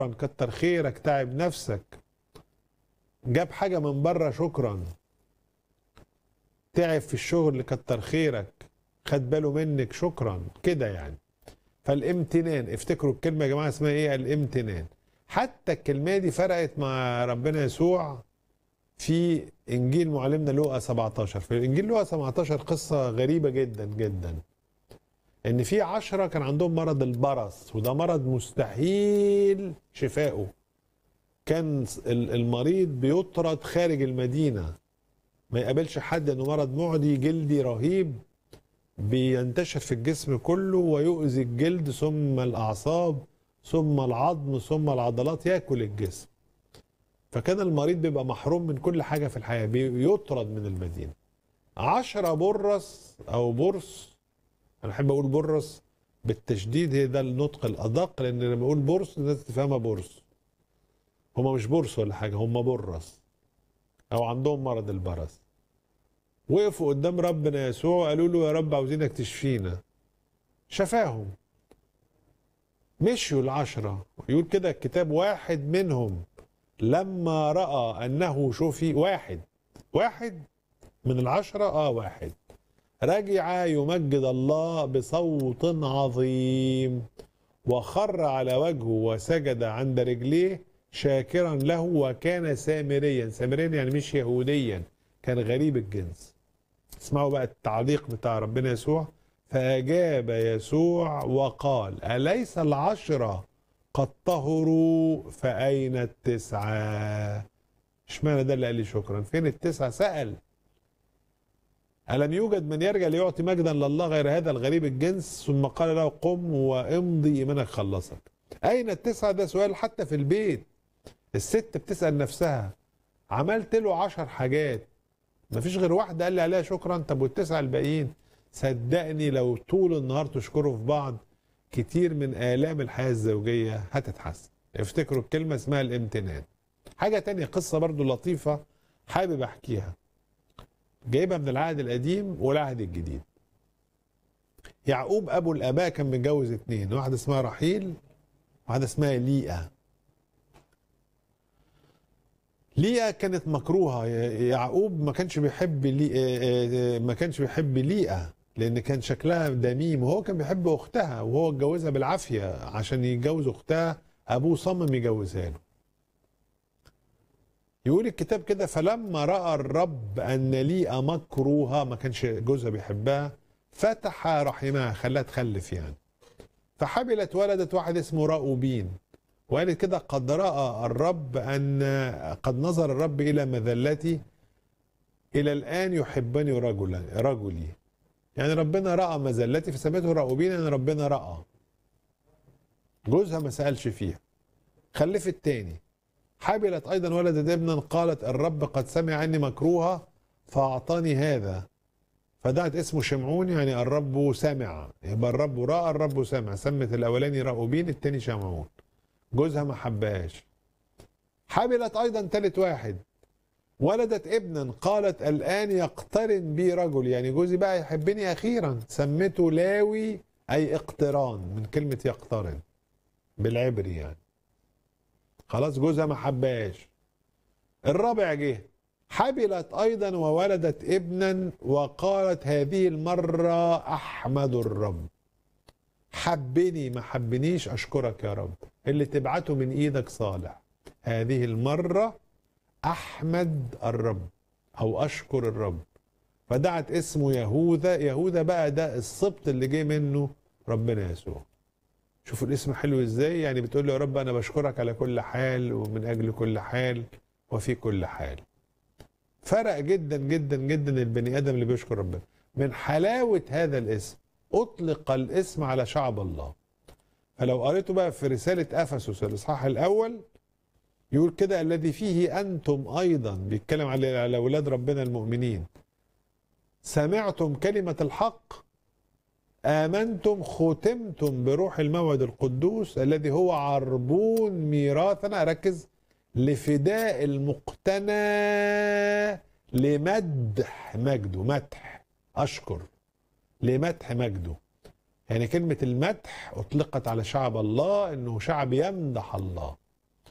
كتر خيرك تعب نفسك جاب حاجة من بره شكرا تعب في الشغل كتر خيرك خد باله منك شكرا كده يعني فالامتنان افتكروا الكلمة يا جماعة اسمها ايه الامتنان حتى الكلمة دي فرقت مع ربنا يسوع في انجيل معلمنا لوقا 17 في انجيل لوقا 17 قصة غريبة جدا جدا ان في عشرة كان عندهم مرض البرص وده مرض مستحيل شفائه كان المريض بيطرد خارج المدينة ما يقابلش حد انه مرض معدي جلدي رهيب بينتشر في الجسم كله ويؤذي الجلد ثم الاعصاب ثم العظم ثم العضلات ياكل الجسم فكان المريض بيبقى محروم من كل حاجة في الحياة بيطرد من المدينة عشرة برص أو برص أنا أحب أقول برص بالتشديد هي ده النطق الأدق لأن لما أقول برص الناس تفهمها برص هما مش برص ولا حاجة هما برص أو عندهم مرض البرص وقفوا قدام ربنا يسوع قالوا له يا رب عاوزينك تشفينا شفاهم مشيوا العشرة يقول كده الكتاب واحد منهم لما رأى أنه شفي واحد واحد من العشرة آه واحد رجع يمجد الله بصوت عظيم وخر على وجهه وسجد عند رجليه شاكرا له وكان سامريا سامريا يعني مش يهوديا كان غريب الجنس اسمعوا بقى التعليق بتاع ربنا يسوع فأجاب يسوع وقال أليس العشرة قد طهروا فأين التسعة اشمعنى ده اللي قال لي شكرا فين التسعة سأل ألم يوجد من يرجع ليعطي مجدا لله غير هذا الغريب الجنس ثم قال له قم وامضي إيمانك خلصك أين التسعة ده سؤال حتى في البيت الست بتسأل نفسها عملت له عشر حاجات مفيش غير واحدة قال لي عليها شكرا طب والتسعة الباقيين صدقني لو طول النهار تشكروا في بعض كتير من آلام الحياة الزوجية هتتحسن افتكروا الكلمة اسمها الامتنان حاجة تانية قصة برضو لطيفة حابب احكيها جايبها من العهد القديم والعهد الجديد يعقوب ابو الاباء كان متجوز اتنين واحدة اسمها رحيل واحدة اسمها ليئة ليئة كانت مكروهة يعقوب ما كانش بيحب لي ما كانش بيحب ليئة لان كان شكلها دميم وهو كان بيحب اختها وهو اتجوزها بالعافيه عشان يتجوز اختها ابوه صمم يجوزها له يقول الكتاب كده فلما راى الرب ان ليئه مكروهه ما كانش جوزها بيحبها فتح رحمها خلاها تخلف يعني فحبلت ولدت واحد اسمه راؤوبين وقالت كده قد راى الرب ان قد نظر الرب الى مذلتي الى الان يحبني رجلا رجلي يعني ربنا راى مذلتي فسميته راؤوبين يعني ربنا راى جوزها ما سالش فيها خلفت تاني حبلت ايضا ولدت ابنا قالت الرب قد سمع اني مكروهه فاعطاني هذا فدعت اسمه شمعون يعني الرب سمع يبقى الرب راى الرب سمع سمت الاولاني راؤوبين التاني شمعون جوزها ما حبهاش حبلت ايضا تالت واحد ولدت ابنا قالت الآن يقترن بي رجل يعني جوزي بقى يحبني أخيرا سمته لاوي أي اقتران من كلمة يقترن بالعبري يعني خلاص جوزها ما حباش الرابع جه حبلت أيضا وولدت ابنا وقالت هذه المرة أحمد الرب حبني ما حبنيش أشكرك يا رب اللي تبعته من إيدك صالح هذه المرة احمد الرب او اشكر الرب فدعت اسمه يهوذا يهوذا بقى ده السبط اللي جه منه ربنا يسوع شوفوا الاسم حلو ازاي يعني بتقول له يا رب انا بشكرك على كل حال ومن اجل كل حال وفي كل حال فرق جدا جدا جدا البني ادم اللي بيشكر ربنا من حلاوه هذا الاسم اطلق الاسم على شعب الله فلو قريته بقى في رساله افسس الاصحاح الاول يقول كده الذي فيه أنتم أيضا بيتكلم على على أولاد ربنا المؤمنين سمعتم كلمة الحق آمنتم ختمتم بروح الموعد القدوس الذي هو عربون ميراثنا ركز لفداء المقتنى لمدح مجده مدح أشكر لمدح مجده يعني كلمة المدح أطلقت على شعب الله أنه شعب يمدح الله